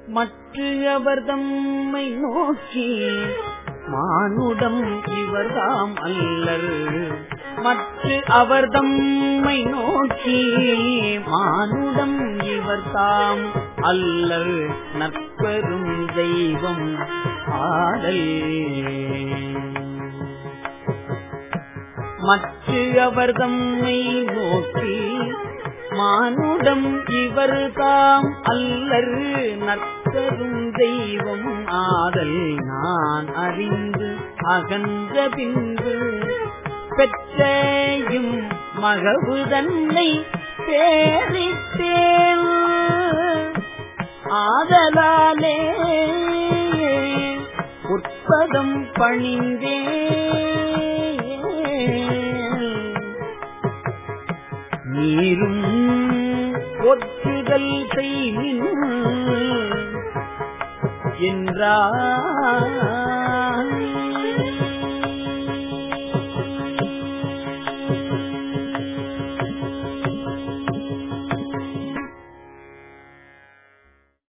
மற்ற அவர் தம்மை நோக்கி மானுடம் இவர்தாம் அல்லர் மற்ற அவர் தம்மை நோக்கி மானுடம் இவர்தாம் அல்லர் நற்பெரும் தெய்வம் ஆடல் மற்ற அவர் தம்மை நோக்கி மானுடம் இவர் தாம் அல்லர் நற்பெரும் தெய்வம் ஆதல் நான் அறிந்து அகன்ற பின்பு பெற்றையும் மகவு தன்னை பேரித்தேன் ஆதலாலே உற்பதம் பணிந்தே நீரும் ஒற்றுதல் செய்மின் என்றார்